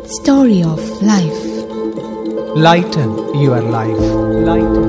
Story of Life. Lighten your life lighten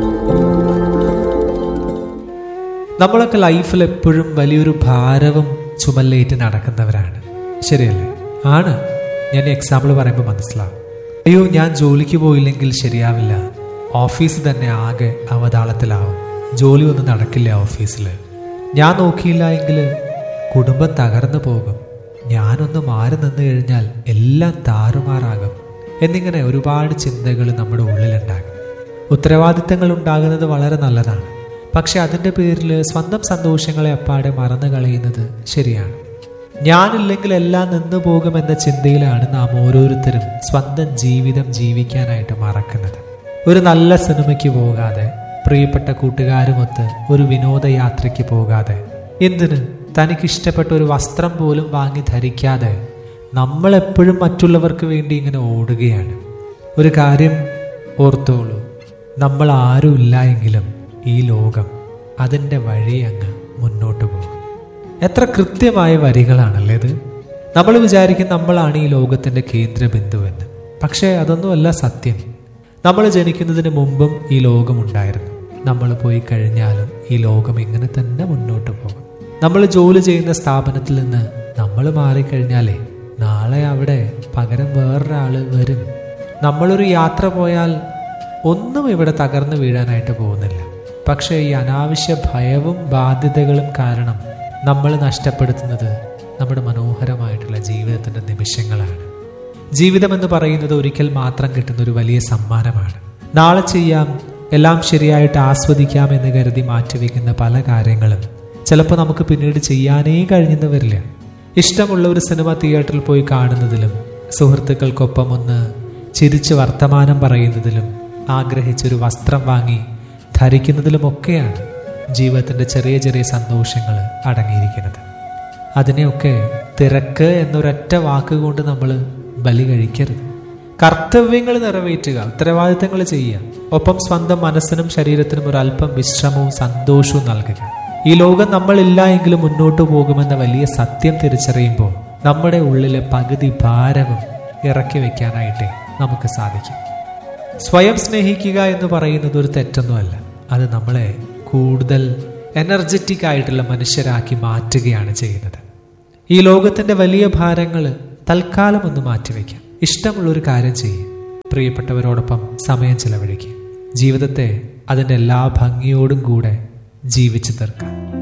നമ്മളൊക്കെ ലൈഫിൽ എപ്പോഴും വലിയൊരു ഭാരവും ചുമല്ലേറ്റ് നടക്കുന്നവരാണ് ശരിയല്ലേ ആണ് ഞാൻ എക്സാമ്പിൾ പറയുമ്പോൾ മനസ്സിലാവും അയ്യോ ഞാൻ ജോലിക്ക് പോയില്ലെങ്കിൽ ശരിയാവില്ല ഓഫീസ് തന്നെ ആകെ അവതാളത്തിലാവും ജോലി ഒന്നും നടക്കില്ല ഓഫീസിൽ ഞാൻ നോക്കിയില്ല എങ്കിൽ കുടുംബം തകർന്നു പോകും ഞാനൊന്ന് മാറി നിന്ന് കഴിഞ്ഞാൽ എല്ലാം താറുമാറാകും എന്നിങ്ങനെ ഒരുപാട് ചിന്തകൾ നമ്മുടെ ഉള്ളിലുണ്ടാകും ഉത്തരവാദിത്തങ്ങൾ ഉണ്ടാകുന്നത് വളരെ നല്ലതാണ് പക്ഷെ അതിൻ്റെ പേരിൽ സ്വന്തം സന്തോഷങ്ങളെ അപ്പാടെ മറന്നു കളയുന്നത് ശരിയാണ് ഞാനില്ലെങ്കിൽ എല്ലാം നിന്നു പോകുമെന്ന ചിന്തയിലാണ് നാം ഓരോരുത്തരും സ്വന്തം ജീവിതം ജീവിക്കാനായിട്ട് മറക്കുന്നത് ഒരു നല്ല സിനിമയ്ക്ക് പോകാതെ പ്രിയപ്പെട്ട കൂട്ടുകാരുമൊത്ത് ഒരു വിനോദയാത്രയ്ക്ക് പോകാതെ എന്തിന് തനിക്കിഷ്ടപ്പെട്ട ഒരു വസ്ത്രം പോലും വാങ്ങി ധരിക്കാതെ നമ്മളെപ്പോഴും മറ്റുള്ളവർക്ക് വേണ്ടി ഇങ്ങനെ ഓടുകയാണ് ഒരു കാര്യം ഓർത്തോളൂ നമ്മൾ ആരും ഇല്ല എങ്കിലും ഈ ലോകം അതിൻ്റെ വഴി അങ്ങ് മുന്നോട്ട് പോകും എത്ര കൃത്യമായ വരികളാണല്ലേ ഇത് നമ്മൾ വിചാരിക്കും നമ്മളാണ് ഈ ലോകത്തിൻ്റെ കേന്ദ്ര ബിന്ദുവെന്ന് പക്ഷേ അതൊന്നുമല്ല സത്യം നമ്മൾ ജനിക്കുന്നതിന് മുമ്പും ഈ ലോകമുണ്ടായിരുന്നു നമ്മൾ പോയി കഴിഞ്ഞാലും ഈ ലോകം ഇങ്ങനെ തന്നെ മുന്നോട്ട് പോകും നമ്മൾ ജോലി ചെയ്യുന്ന സ്ഥാപനത്തിൽ നിന്ന് നമ്മൾ മാറിക്കഴിഞ്ഞാലേ നാളെ അവിടെ പകരം വേറൊരാൾ വരും നമ്മളൊരു യാത്ര പോയാൽ ഒന്നും ഇവിടെ തകർന്നു വീഴാനായിട്ട് പോകുന്നില്ല പക്ഷേ ഈ അനാവശ്യ ഭയവും ബാധ്യതകളും കാരണം നമ്മൾ നഷ്ടപ്പെടുത്തുന്നത് നമ്മുടെ മനോഹരമായിട്ടുള്ള ജീവിതത്തിൻ്റെ നിമിഷങ്ങളാണ് ജീവിതം എന്ന് പറയുന്നത് ഒരിക്കൽ മാത്രം കിട്ടുന്ന ഒരു വലിയ സമ്മാനമാണ് നാളെ ചെയ്യാം എല്ലാം ശരിയായിട്ട് ആസ്വദിക്കാം എന്ന് കരുതി മാറ്റിവെക്കുന്ന പല കാര്യങ്ങളും ചിലപ്പോൾ നമുക്ക് പിന്നീട് ചെയ്യാനേ കഴിഞ്ഞെന്ന് വരില്ല ഇഷ്ടമുള്ള ഒരു സിനിമ തിയേറ്ററിൽ പോയി കാണുന്നതിലും സുഹൃത്തുക്കൾക്കൊപ്പം ഒന്ന് ചിരിച്ച് വർത്തമാനം പറയുന്നതിലും ആഗ്രഹിച്ചൊരു വസ്ത്രം വാങ്ങി ധരിക്കുന്നതിലുമൊക്കെയാണ് ജീവിതത്തിൻ്റെ ചെറിയ ചെറിയ സന്തോഷങ്ങൾ അടങ്ങിയിരിക്കുന്നത് അതിനെയൊക്കെ തിരക്ക് എന്നൊരൊറ്റ വാക്കുകൊണ്ട് നമ്മൾ ബലി കഴിക്കരുത് കർത്തവ്യങ്ങൾ നിറവേറ്റുക ഉത്തരവാദിത്തങ്ങൾ ചെയ്യുക ഒപ്പം സ്വന്തം മനസ്സിനും ശരീരത്തിനും ഒരു അല്പം വിശ്രമവും സന്തോഷവും നൽകുക ഈ ലോകം നമ്മളില്ല എങ്കിലും മുന്നോട്ട് പോകുമെന്ന വലിയ സത്യം തിരിച്ചറിയുമ്പോൾ നമ്മുടെ ഉള്ളിലെ പകുതി ഭാരവും ഇറക്കി വെക്കാനായിട്ട് നമുക്ക് സാധിക്കും സ്വയം സ്നേഹിക്കുക എന്ന് പറയുന്നത് ഒരു തെറ്റൊന്നുമല്ല അത് നമ്മളെ കൂടുതൽ എനർജറ്റിക് ആയിട്ടുള്ള മനുഷ്യരാക്കി മാറ്റുകയാണ് ചെയ്യുന്നത് ഈ ലോകത്തിന്റെ വലിയ ഭാരങ്ങൾ തൽക്കാലം ഒന്ന് മാറ്റിവെക്കാം ഇഷ്ടമുള്ള ഒരു കാര്യം ചെയ്യും പ്രിയപ്പെട്ടവരോടൊപ്പം സമയം ചെലവഴിക്കുക ജീവിതത്തെ അതിൻ്റെ എല്ലാ ഭംഗിയോടും കൂടെ ജീവിച്ചു തീർക്കാം